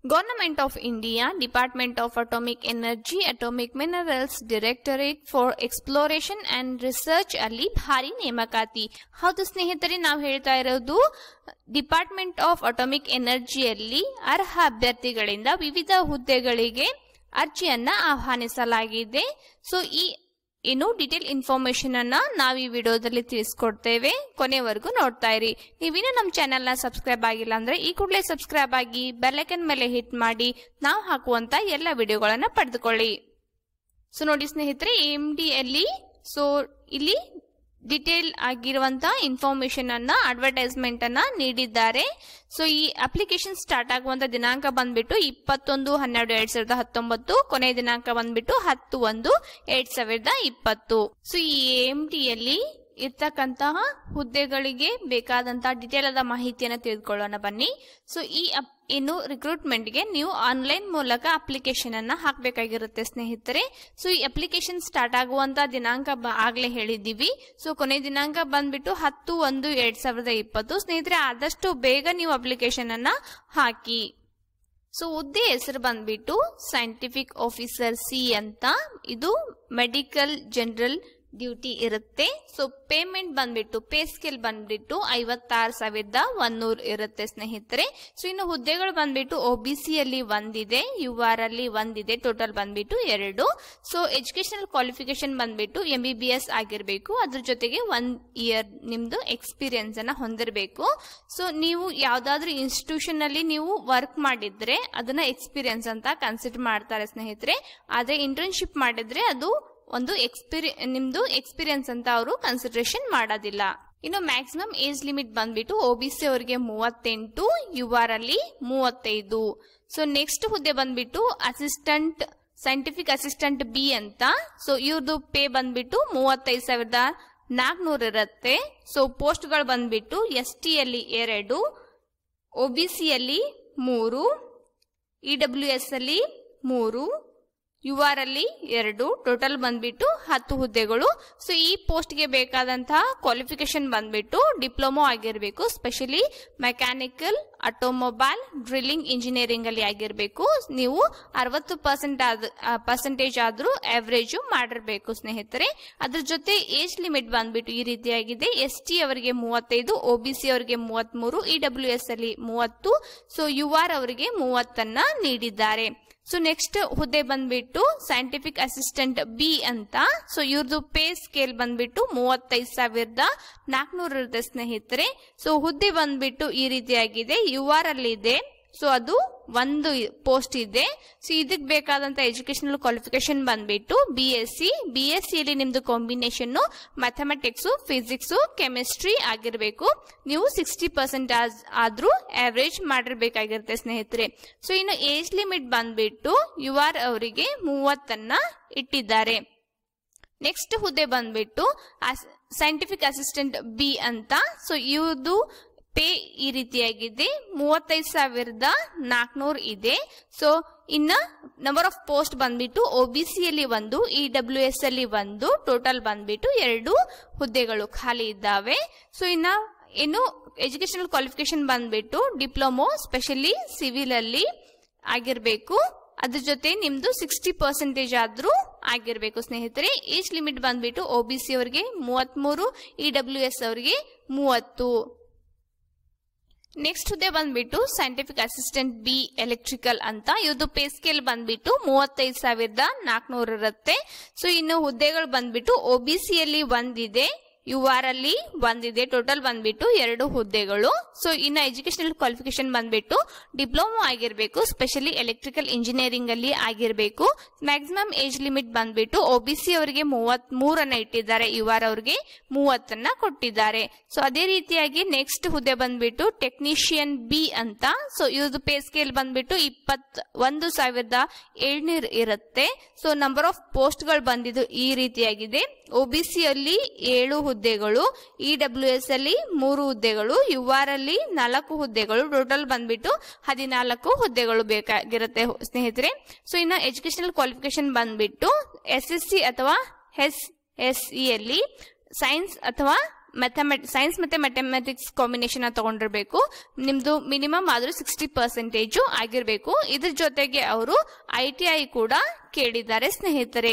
government of India department of atomic energy atomic minerals directorate for exploration and research ಅಲ್ಲಿ ಭಾರಿ ನೇಮಕಾತಿ ಹೌದು ಸ್ನೇಹಿತರೆ ನಾವು ಹೇಳ್ತಾ ಇರೋದು ಡಿಪಾರ್ಟ್ಮೆಂಟ್ ಆಫ್ ಅಟೋಮಿಕ್ ಎನರ್ಜಿಯಲ್ಲಿ ಅರ್ಹ ಅಭ್ಯರ್ಥಿಗಳಿಂದ ವಿವಿಧ ಹುದ್ದೆಗಳಿಗೆ ಅರ್ಜಿಯನ್ನ ಆಹ್ವಾನಿಸಲಾಗಿದೆ ಸೊ ಈ ಇನ್ನು ಡೀಟೇಲ್ ಇನ್ಫಾರ್ಮೇಶನ್ ಅನ್ನ ನಾವು ಈ ವಿಡಿಯೋದಲ್ಲಿ ತಿಳಿಸ್ಕೊಡ್ತೇವೆ ಕೊನೆವರೆಗೂ ನೋಡ್ತಾ ಇರಿ ನೀವಿನ್ನೂ ನಮ್ಮ ಚಾನೆಲ್ ನ ಸಬ್ಸ್ಕ್ರೈಬ್ ಆಗಿಲ್ಲ ಅಂದ್ರೆ ಈ ಕೂಡಲೇ ಸಬ್ಸ್ಕ್ರೈಬ್ ಆಗಿ ಬೆಲ್ಲೈಕನ್ ಮೇಲೆ ಹಿಟ್ ಮಾಡಿ ನಾವು ಹಾಕುವಂತ ಎಲ್ಲ ವಿಡಿಯೋಗಳನ್ನ ಪಡೆದುಕೊಳ್ಳಿ ಸೊ ನೋಡಿ ಸ್ನೇಹಿತರೆ ಎಂ ಡಿ ಅಲ್ಲಿ ಸೊ ಇಲ್ಲಿ ಡಿಟೇಲ್ ಆಗಿರುವಂತ ಇನ್ಫಾರ್ಮೇಶನ್ ಅನ್ನ ಅಡ್ವರ್ಟೈಸ್ಮೆಂಟ್ ಅನ್ನ ನೀಡಿದ್ದಾರೆ ಸೊ ಈ ಅಪ್ಲಿಕೇಶನ್ ಸ್ಟಾರ್ಟ್ ಆಗುವಂತ ದಿನಾಂಕ ಬಂದ್ಬಿಟ್ಟು ಇಪ್ಪತ್ತೊಂದು ಹನ್ನೆರಡು ಎರಡ್ ಸಾವಿರದ ಹತ್ತೊಂಬತ್ತು ಕೊನೆಯ ದಿನಾಂಕ ಬಂದ್ಬಿಟ್ಟು ಹತ್ತು ಒಂದು ಎರಡ್ ಸಾವಿರದ ಇಪ್ಪತ್ತು ಸೊ ಈ ಎಂ ಯಲ್ಲಿ ಇರ್ತಕ್ಕಂತಹ ಹುದ್ದೆಗಳಿಗೆ ಬೇಕಾದಂತಹ ಡಿಟೇಲ್ ಆದ ಮಾಹಿತಿಯನ್ನು ತಿಳಿದುಕೊಳ್ಳೋಣ ಬನ್ನಿ ಸೊ ಈ ಅಪ್- ಇನ್ನು ರಿಕ್ರೂಟ್ಮೆಂಟ್ಗೆ ನೀವು ಆನ್ಲೈನ್ ಮೂಲಕ ಅಪ್ಲಿಕೇಶನ್ ಅನ್ನ ಹಾಕಬೇಕಾಗಿರುತ್ತೆ ಸ್ನೇಹಿತರೆ ಸೊ ಈ ಅಪ್ಲಿಕೇಶನ್ ಸ್ಟಾರ್ಟ್ ಆಗುವಂತ ದಿನಾಂಕ ಬ- ಆಗ್ಲೇ ಹೇಳಿದ್ದೀವಿ ಸೊ ಕೊನೆ ದಿನಾಂಕ ಬಂದ್ಬಿಟ್ಟು ಹತ್ತು ಒಂದು ಎರಡ್ ಸಾವಿರದ ಇಪ್ಪತ್ತು ಸ್ನೇಹಿತರೆ ಆದಷ್ಟು ಬೇಗ ನೀವು ಅಪ್ಲಿಕೇಶನ್ ಅನ್ನ ಹಾಕಿ ಸೊ ಹುದ್ದೆ ಹೆಸರು ಬಂದ್ಬಿಟ್ಟು ಸೈಂಟಿಫಿಕ್ ಆಫೀಸರ್ ಸಿ ಅಂತ ಇದು ಮೆಡಿಕಲ್ ಜನರಲ್ ಡ್ಯೂಟಿ ಇರುತ್ತೆ ಸೊ ಪೇಮೆಂಟ್ ಬಂದ್ಬಿಟ್ಟು ಪೇ ಸ್ಕೇಲ್ ಬಂದ್ಬಿಟ್ಟು ಐವತ್ತಾರು ಸಾವಿರದ ಒಂದೂರು ಇರುತ್ತೆ ಸ್ನೇಹಿತರೆ ಸೊ ಇನ್ನು ಹುದ್ದೆಗಳು ಬಂದ್ಬಿಟ್ಟು ಒ ಬಿ ಸಿ ಅಲ್ಲಿ ಒಂದಿದೆ ಯು ಆರ್ ಅಲ್ಲಿ ಒಂದಿದೆ ಟೋಟಲ್ ಬಂದ್ಬಿಟ್ಟು ಎರಡು ಸೊ ಎಜುಕೇಶನಲ್ ಕ್ವಾಲಿಫಿಕೇಶನ್ ಬಂದ್ಬಿಟ್ಟು ಎಂ ಬಿ ಬಿ ಎಸ್ ಆಗಿರಬೇಕು ಅದ್ರ ಜೊತೆಗೆ ಒನ್ ಇಯರ್ ನಿಮ್ದು ಎಕ್ಸ್ಪೀರಿಯನ್ಸ್ ಅನ್ನ ಹೊಂದಿರಬೇಕು ಸೊ ನೀವು ಯಾವ್ದಾದ್ರು ಇನ್ಸ್ಟಿಟ್ಯೂಷನ್ ಅಲ್ಲಿ ನೀವು ವರ್ಕ್ ಮಾಡಿದ್ರೆ ಅದನ್ನ ಎಕ್ಸ್ಪೀರಿಯನ್ಸ್ ಅಂತ ಕನ್ಸಿಡರ್ ಮಾಡ್ತಾರೆ ಸ್ನೇಹಿತರೆ ಆದ್ರೆ ಇಂಟರ್ನ್ಶಿಪ್ ಮಾಡಿದ್ರೆ ಅದು ಒಂದು ಎಕ್ಸ್ಪೀರಿ ನಿಮ್ದು ಎಕ್ಸ್ಪೀರಿಯನ್ಸ್ ಅಂತ ಅವರು ಕನ್ಸಿಡರೇಷನ್ ಮಾಡೋದಿಲ್ಲ ಇನ್ನು ಮ್ಯಾಕ್ಸಿಮಮ್ ಏಜ್ ಲಿಮಿಟ್ ಬಂದ್ಬಿಟ್ಟು ಒ ಬಿ ಸಿ ಅವರಿಗೆ ಮೂವತ್ತೆಂಟು ಯು ಆರ್ ಅಲ್ಲಿ ಮೂವತ್ತೈದು ಸೊ ನೆಕ್ಸ್ಟ್ ಹುದ್ದೆ ಬಂದ್ಬಿಟ್ಟು ಅಸಿಸ್ಟೆಂಟ್ ಸೈಂಟಿಫಿಕ್ ಅಸಿಸ್ಟೆಂಟ್ ಬಿ ಅಂತ ಸೊ ಇವ್ರದ್ದು ಪೇ ಬಂದ್ಬಿಟ್ಟು ಮೂವತ್ತೈದು ಸಾವಿರದ ನಾಲ್ಕುನೂರು ಇರುತ್ತೆ ಸೊ ಪೋಸ್ಟ್ಗಳು ಬಂದ್ಬಿಟ್ಟು ಎಸ್ ಟಿ ಅಲ್ಲಿ ಎರಡು ಒ ಬಿ ಸಿಯಲ್ಲಿ ಮೂರು ಇ ಡಬ್ಲ್ಯೂ ಎಸ್ ಅಲ್ಲಿ ಮೂರು ಯು ಆರ್ ಅಲ್ಲಿ ಎರಡು ಟೋಟಲ್ ಬಂದ್ಬಿಟ್ಟು ಹತ್ತು ಹುದ್ದೆಗಳು ಸೊ ಈ ಪೋಸ್ಟ್ಗೆ ಬೇಕಾದಂತಹ ಕ್ವಾಲಿಫಿಕೇಶನ್ ಬಂದ್ಬಿಟ್ಟು ಡಿಪ್ಲೊಮೊ ಆಗಿರಬೇಕು specially mechanical automobile drilling engineering ಅಲ್ಲಿ ಆಗಿರಬೇಕು ನೀವು ಅರವತ್ತು ಪರ್ಸೆಂಟ್ ಆದ ಪರ್ಸೆಂಟೇಜ್ ಆದ್ರೂ ಅವರೇಜು ಮಾಡಿರ್ಬೇಕು ಸ್ನೇಹಿತರೆ ಅದ್ರ ಜೊತೆ ಏಜ್ ಲಿಮಿಟ್ ಬಂದ್ಬಿಟ್ಟು ಈ ರೀತಿಯಾಗಿದೆ ಎಸ್ ಟಿ ಅವರಿಗೆ ಮೂವತ್ತೈದು ಒ ಬಿ ಸಿ ಅವರಿಗೆ ಮೂವತ್ಮೂರು ಇ ಡಬ್ಲ್ಯೂ ಎಸ್ ಅಲ್ಲಿ ಮೂವತ್ತು ಸೊ ಯು ಆರ್ ಅವರಿಗೆ ಮೂವತ್ತನ್ನ ನೀಡಿದ್ದಾರೆ ಸೊ ನೆಕ್ಸ್ಟ್ ಹುದ್ದೆ ಬಂದ್ಬಿಟ್ಟು ಸೈಂಟಿಫಿಕ್ ಅಸಿಸ್ಟೆಂಟ್ ಬಿ ಅಂತ ಸೊ ಇವ್ರದ್ದು ಪೇ ಸ್ಕೇಲ್ ಬಂದ್ಬಿಟ್ಟು ಮೂವತ್ತೈದು ಸಾವಿರದ ನಾಲ್ಕುನೂರು ಇರುತ್ತೆ ಸ್ನೇಹಿತರೆ ಸೊ ಹುದ್ದೆ ಬಂದ್ಬಿಟ್ಟು ಈ ರೀತಿಯಾಗಿದೆ ಯು ಆರ್ ಅಲ್ಲಿ ಇದೆ ಸೊ ಅದು ಒಂದು ಪೋಸ್ಟ್ ಇದೆ ಸೊ ಇದಕ್ಕೆ ಬೇಕಾದಂತ ಎಜುಕೇಶನಲ್ ಕ್ವಾಲಿಫಿಕೇಶನ್ ಬಂದ್ಬಿಟ್ಟು B S C B S ಸಿಯಲ್ಲಿ ನಿಮ್ದು ಕಾಂಬಿನೇಷನ್ ಮ್ಯಾಥಮೆಟಿಕ್ಸ್ ಫಿಸಿಕ್ಸ್ ಕೆಮಿಸ್ಟ್ರಿ ಆಗಿರಬೇಕು ನೀವು ಸಿಕ್ಸ್ಟಿ ಪರ್ಸೆಂಟ್ ಆದ್ರೂ ಆವರೇಜ್ ಮಾಡಿರ್ಬೇಕಾಗಿರುತ್ತೆ ಸ್ನೇಹಿತರೆ ಸೊ ಇನ್ನು ಏಜ್ ಲಿಮಿಟ್ ಬಂದ್ಬಿಟ್ಟು ಯು ಆರ್ ಅವರಿಗೆ ಮೂವತ್ತನ್ನ ಇಟ್ಟಿದ್ದಾರೆ ನೆಕ್ಸ್ಟ್ ಹುದ್ದೆ ಬಂದ್ಬಿಟ್ಟು ಸೈಂಟಿಫಿಕ್ ಅಸಿಸ್ಟೆಂಟ್ ಬಿ ಅಂತ ಸೊ ಇವ್ರದ್ದು ಪೇ ಈ ರೀತಿಯಾಗಿದೆ ಮೂವತ್ತೈದು ಸಾವಿರದ ನಾಲ್ಕುನೂರು ಇದೆ ಸೊ ಇನ್ನ ನಂಬರ್ ಆಫ್ ಪೋಸ್ಟ್ ಬಂದ್ಬಿಟ್ಟು ಒ ಬಿ ಸಿಯಲ್ಲಿ ಒಂದು ಇ ಡಬ್ಲ್ಯೂ ಎಸ್ ಅಲ್ಲಿ ಒಂದು ಟೋಟಲ್ ಬಂದ್ಬಿಟ್ಟು ಎರಡು ಹುದ್ದೆಗಳು ಖಾಲಿ ಇದ್ದಾವೆ ಸೊ ಇನ್ನ ಇನ್ನು ಎಜುಕೇಶನಲ್ ಕ್ವಾಲಿಫಿಕೇಶನ್ ಬಂದ್ಬಿಟ್ಟು ಡಿಪ್ಲೊಮೊ ಸ್ಪೆಷಲಿ ಸಿವಿಲ್ ಅಲ್ಲಿ ಆಗಿರ್ಬೇಕು ಅದ್ರ ಜೊತೆ ನಿಮ್ದು ಸಿಕ್ಸ್ಟಿ ಪರ್ಸೆಂಟೇಜ್ ಆದ್ರೂ ಆಗಿರ್ಬೇಕು ಸ್ನೇಹಿತರೆ ಏಜ್ ಲಿಮಿಟ್ ಬಂದ್ಬಿಟ್ಟು ಒ ಬಿ ಸಿ ಅವರಿಗೆ ಮೂವತ್ಮೂರು ಇ ಡಬ್ಲ್ಯೂ ಎಸ್ ಅವರಿಗೆ ಮೂವತ್ತು ನೆಕ್ಸ್ಟ್ ಹುದ್ದೆ ಬಂದ್ಬಿಟ್ಟು ಸೈಂಟಿಫಿಕ್ ಅಸಿಸ್ಟೆಂಟ್ ಬಿ ಎಲೆಕ್ಟ್ರಿಕಲ್ ಅಂತ ಇವ್ರದ್ದು ಪೇ ಸ್ಕೇಲ್ ಬಂದ್ಬಿಟ್ಟು ಮೂವತ್ತೈದು ಸಾವಿರದ ನಾಲ್ಕುನೂರು ಇರುತ್ತೆ ಸೊ ಇನ್ನು ಹುದ್ದೆಗಳು ಬಂದ್ಬಿಟ್ಟು ಒ ಬಿ ಸಿಯಲ್ಲಿ ಒಂದಿದೆ ಯು ಆರ್ ಅಲ್ಲಿ ಒಂದಿದೆ ಟೋಟಲ್ ಬಂದ್ಬಿಟ್ಟು ಎರಡು ಹುದ್ದೆಗಳು ಸೊ ಇನ್ನು ಎಜುಕೇಶನಲ್ ಕ್ವಾಲಿಫಿಕೇಶನ್ ಬಂದ್ಬಿಟ್ಟು ಡಿಪ್ಲೊಮೊ ಆಗಿರಬೇಕು ಸ್ಪೆಷಲಿ ಎಲೆಕ್ಟ್ರಿಕಲ್ ಇಂಜಿನಿಯರಿಂಗ್ ಅಲ್ಲಿ ಆಗಿರಬೇಕು ಮ್ಯಾಕ್ಸಿಮಮ್ ಏಜ್ ಲಿಮಿಟ್ ಬಂದ್ಬಿಟ್ಟು ಒ ಬಿ ಸಿ ಅವರಿಗೆ ಮೂವತ್ ಮೂರನ್ನ ಇಟ್ಟಿದ್ದಾರೆ ಯು ಆರ್ ಅವರಿಗೆ ಮೂವತ್ತನ್ನ ಕೊಟ್ಟಿದ್ದಾರೆ ಸೊ ಅದೇ ರೀತಿಯಾಗಿ ನೆಕ್ಸ್ಟ್ ಹುದ್ದೆ ಬಂದ್ಬಿಟ್ಟು ಟೆಕ್ನಿಷಿಯನ್ ಬಿ ಅಂತ ಸೊ ಇವ್ರದ್ದು ಪೇ ಸ್ಕೇಲ್ ಬಂದ್ಬಿಟ್ಟು ಇಪ್ಪತ್ ಒಂದು ಸಾವಿರದ ಏಳ್ನೂರು ಇರುತ್ತೆ ಸೊ ನಂಬರ್ ಆಫ್ ಪೋಸ್ಟ್ಗಳು ಬಂದಿದ್ದು ಈ ರೀತಿಯಾಗಿದೆ ಒ ಬಿ ಸಿ ಅಲ್ಲಿ ಏಳು ಹುದ್ದೆಗಳು ಇ ಡಬ್ಲ್ಯೂ ಎಸ್ ಅಲ್ಲಿ ಮೂರು ಹುದ್ದೆಗಳು ಯು ಆರ್ ಅಲ್ಲಿ ನಾಲ್ಕು ಹುದ್ದೆಗಳು ಟೋಟಲ್ ಬಂದ್ಬಿಟ್ಟು ಹದಿನಾಲ್ಕು ಹುದ್ದೆಗಳು ಬೇಕಾಗಿರುತ್ತೆ ಸ್ನೇಹಿತರೆ ಸೊ ಇನ್ನು ಎಜುಕೇಶನಲ್ ಕ್ವಾಲಿಫಿಕೇಶನ್ ಬಂದ್ಬಿಟ್ಟು ಎಸ್ ಎಸ್ ಸಿ ಅಥವಾ ಎಸ್ ಎಸ್ ಸಿ ಅಲ್ಲಿ ಸೈನ್ಸ್ ಅಥವಾ ಮೆಥಮೆಟ್ ಸೈನ್ಸ್ ಮತ್ತೆ ಮ್ಯಾಥಮೆಟಿಕ್ಸ್ ಕಾಂಬಿನೇಷನ್ ತಗೊಂಡಿರ್ಬೇಕು ನಿಮ್ದು ಮಿನಿಮಮ್ ಆದ್ರೂ ಸಿಕ್ಸ್ಟಿ ಪರ್ಸೆಂಟೇಜು ಆಗಿರ್ಬೇಕು ಇದ್ರ ಜೊತೆಗೆ ಅವರು ಐ ಟಿ ಐ ಕೂಡ ಕೇಳಿದ್ದಾರೆ ಸ್ನೇಹಿತರೆ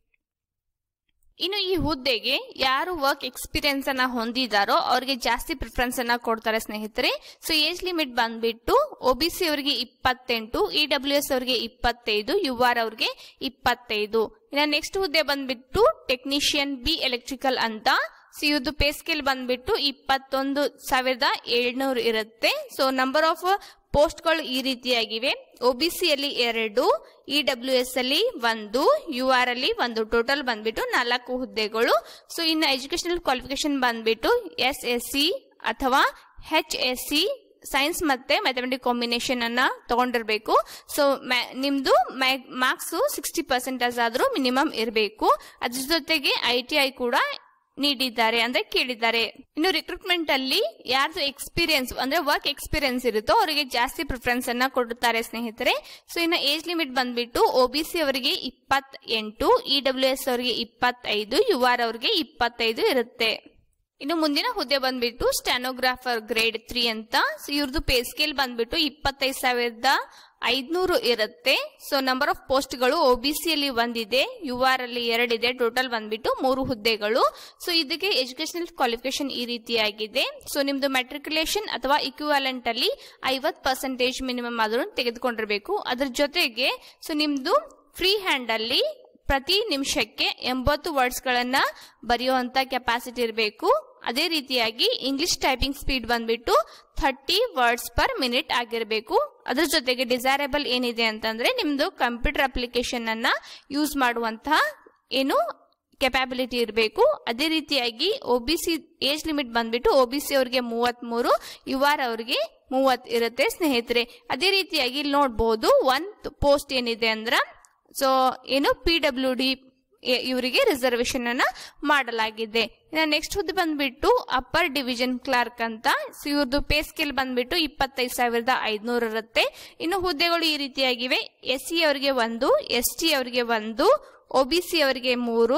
ಇನ್ನು ಈ ಹುದ್ದೆಗೆ ಯಾರು ವರ್ಕ್ ಎಕ್ಸ್ಪೀರಿಯನ್ಸ್ ಅನ್ನ ಹೊಂದಿದಾರೋ ಅವ್ರಿಗೆ ಜಾಸ್ತಿ ಪ್ರಿಫರೆನ್ಸ್ ಅನ್ನ ಕೊಡ್ತಾರೆ ಸ್ನೇಹಿತರೆ ಸೊ ಏಜ್ ಲಿಮಿಟ್ ಬಂದ್ಬಿಟ್ಟು ಒಬಿಸಿ ಅವರಿಗೆ ಇಪ್ಪತ್ತೆಂಟು ಇ ಡಬ್ಲ್ಯೂ ಎಸ್ ಅವರಿಗೆ ಇಪ್ಪತ್ತೈದು ಯು ಆರ್ ಅವ್ರಿಗೆ ಇಪ್ಪತ್ತೈದು ಇನ್ನು ನೆಕ್ಸ್ಟ್ ಹುದ್ದೆ ಬಂದ್ಬಿಟ್ಟು ಟೆಕ್ನಿಷಿಯನ್ ಬಿ ಎಲೆಕ್ಟ್ರಿಕಲ್ ಅಂತ ಸೊ ಇವ್ರದ್ದು ಪೇ ಸ್ಕೇಲ್ ಬಂದ್ಬಿಟ್ಟು ಇಪ್ಪತ್ತೊಂದು ಸಾವಿರದ ಏಳ್ನೂರು ಇರುತ್ತೆ ಸೊ ನಂಬರ್ ಆಫ್ ಪೋಸ್ಟ್ಗಳು ಈ ರೀತಿಯಾಗಿವೆ ಒಬಿಸಿಯಲ್ಲಿ ಎರಡು ಇ ಡಬ್ಲ್ಯೂ ಎಸ್ ಅಲ್ಲಿ ಒಂದು ಯು ಆರ್ ಅಲ್ಲಿ ಒಂದು ಟೋಟಲ್ ಬಂದ್ಬಿಟ್ಟು ನಾಲ್ಕು ಹುದ್ದೆಗಳು ಸೊ ಇನ್ನು ಎಜುಕೇಶನಲ್ ಕ್ವಾಲಿಫಿಕೇಶನ್ ಬಂದ್ಬಿಟ್ಟು ಎಸ್ ಎಸ್ ಸಿ ಅಥವಾ ಹೆಚ್ ಎಸ್ ಸಿ ಸೈನ್ಸ್ ಮತ್ತೆ ಮ್ಯಾಥಮೆಟಿಕ್ ಕಾಂಬಿನೇಷನ್ ಅನ್ನ ತಗೊಂಡಿರ್ಬೇಕು ಸೊ ನಿಮ್ದು ಮಾರ್ಕ್ಸ್ ಸಿಕ್ಸ್ಟಿ ಪರ್ಸೆಂಟೇಜ್ ಆದ್ರೂ ಮಿನಿಮಮ್ ಇರಬೇಕು ಅದ್ರ ಜೊತೆಗೆ ಐ ಟಿ ಐ ಕೂಡ ನೀಡಿದ್ದಾರೆ ಅಂದ್ರೆ ಕೇಳಿದ್ದಾರೆ ಇನ್ನು ರಿಕ್ರೂಟ್ಮೆಂಟ್ ಅಲ್ಲಿ ಯಾರ್ದು ಎಕ್ಸ್ಪೀರಿಯನ್ಸ್ ಅಂದ್ರೆ ವರ್ಕ್ ಎಕ್ಸ್ಪೀರಿಯನ್ಸ್ ಇರುತ್ತೋ ಅವರಿಗೆ ಜಾಸ್ತಿ ಪ್ರಿಫರೆನ್ಸ್ ಅನ್ನ ಕೊಡುತ್ತಾರೆ ಸ್ನೇಹಿತರೆ ಸೊ ಇನ್ನು ಏಜ್ ಲಿಮಿಟ್ ಬಂದ್ಬಿಟ್ಟು ಒಬಿಸಿ ಅವರಿಗೆ ಇಪ್ಪತ್ ಎಂಟು ಇ ಡಬ್ಲ್ಯೂ ಎಸ್ ಅವರಿಗೆ ಇಪ್ಪತ್ತೈದು ಯು ಆರ್ ಅವರಿಗೆ ಇಪ್ಪತ್ತೈದು ಇರುತ್ತೆ ಇನ್ನು ಮುಂದಿನ ಹುದ್ದೆ ಬಂದ್ಬಿಟ್ಟು ಸ್ಟ್ಯಾನೋಗ್ರಾಫರ್ ಗ್ರೇಡ್ ತ್ರೀ ಅಂತ ಸೊ ಇವ್ರದ್ದು ಪೇ ಸ್ಕೇಲ್ ಬಂದ್ಬಿಟ್ಟು ಇಪ್ಪತ್ತೈದು ಸಾವಿರದ ಐದ್ನೂರು ಇರುತ್ತೆ ಸೊ ನಂಬರ್ ಆಫ್ ಪೋಸ್ಟ್ಗಳು ಒಬಿಸಿಯಲ್ಲಿ ಒಂದಿದೆ ಯು ಆರ್ ಅಲ್ಲಿ ಎರಡಿದೆ ಟೋಟಲ್ ಬಂದ್ಬಿಟ್ಟು ಮೂರು ಹುದ್ದೆಗಳು ಸೊ ಇದಕ್ಕೆ ಎಜುಕೇಶನಲ್ ಕ್ವಾಲಿಫಿಕೇಶನ್ ಈ ರೀತಿಯಾಗಿದೆ ಸೊ ನಿಮ್ದು ಮೆಟ್ರಿಕ್ಯುಲೇಷನ್ ಅಥವಾ ಇಕ್ವಿವಾಲೆಂಟ್ ಅಲ್ಲಿ ಐವತ್ ಪರ್ಸೆಂಟೇಜ್ ಮಿನಿಮಮ್ ಆದ್ರೂ ತೆಗೆದುಕೊಂಡಿರಬೇಕು ಅದ್ರ ಜೊತೆಗೆ ಸೊ ನಿಮ್ದು ಫ್ರೀ ಹ್ಯಾಂಡ್ ಅಲ್ಲಿ ಪ್ರತಿ ನಿಮಿಷಕ್ಕೆ ಎಂಬತ್ತು ವರ್ಡ್ಸ್ ಗಳನ್ನ ಬರೆಯುವಂತ ಕೆಪಾಸಿಟಿ ಇರಬೇಕು ಅದೇ ರೀತಿಯಾಗಿ ಇಂಗ್ಲಿಷ್ ಟೈಪಿಂಗ್ ಸ್ಪೀಡ್ ಬಂದ್ಬಿಟ್ಟು ಥರ್ಟಿ ವರ್ಡ್ಸ್ ಪರ್ ಮಿನಿಟ್ ಆಗಿರಬೇಕು ಅದ್ರ ಜೊತೆಗೆ ಡಿಸೈರಬಲ್ ಏನಿದೆ ಅಂತಂದ್ರೆ ನಿಮ್ದು ಕಂಪ್ಯೂಟರ್ ಅಪ್ಲಿಕೇಶನ್ ಅನ್ನ ಯೂಸ್ ಮಾಡುವಂತಹ ಏನು ಕೆಪಾಬಿಲಿಟಿ ಇರಬೇಕು ಅದೇ ರೀತಿಯಾಗಿ ಒಬಿಸಿ ಏಜ್ ಲಿಮಿಟ್ ಬಂದ್ಬಿಟ್ಟು ಒಬಿಸಿ ಅವರಿಗೆ ಮೂವತ್ತ್ ಮೂರು ಯು ಆರ್ ಅವರಿಗೆ ಮೂವತ್ ಇರುತ್ತೆ ಸ್ನೇಹಿತರೆ ಅದೇ ರೀತಿಯಾಗಿ ಇಲ್ಲಿ ನೋಡಬಹುದು ಒಂದ್ ಪೋಸ್ಟ್ ಏನಿದೆ ಅಂದ್ರ ಸೊ ಏನು ಪಿ ಡಬ್ಲ್ಯೂ ಡಿ ಇವರಿಗೆ ರಿಸರ್ವೇಶನ್ ಅನ್ನ ಮಾಡಲಾಗಿದೆ ಇನ್ನು ನೆಕ್ಸ್ಟ್ ಹುದ್ದೆ ಬಂದ್ಬಿಟ್ಟು ಅಪ್ಪರ್ ಡಿವಿಷನ್ ಕ್ಲಾರ್ಕ್ ಅಂತ ಸೊ ಇವ್ರದ್ದು ಪೇ ಸ್ಕೇಲ್ ಬಂದ್ಬಿಟ್ಟು ಇಪ್ಪತ್ತೈದು ಸಾವಿರದ ಐದ್ನೂರ ಇರುತ್ತೆ ಇನ್ನು ಹುದ್ದೆಗಳು ಈ ರೀತಿಯಾಗಿವೆ ಎಸ್ ಸಿ ಅವರಿಗೆ ಒಂದು ಎಸ್ ಟಿ ಅವರಿಗೆ ಒಂದು ಒಬಿಸಿ ಅವರಿಗೆ ಮೂರು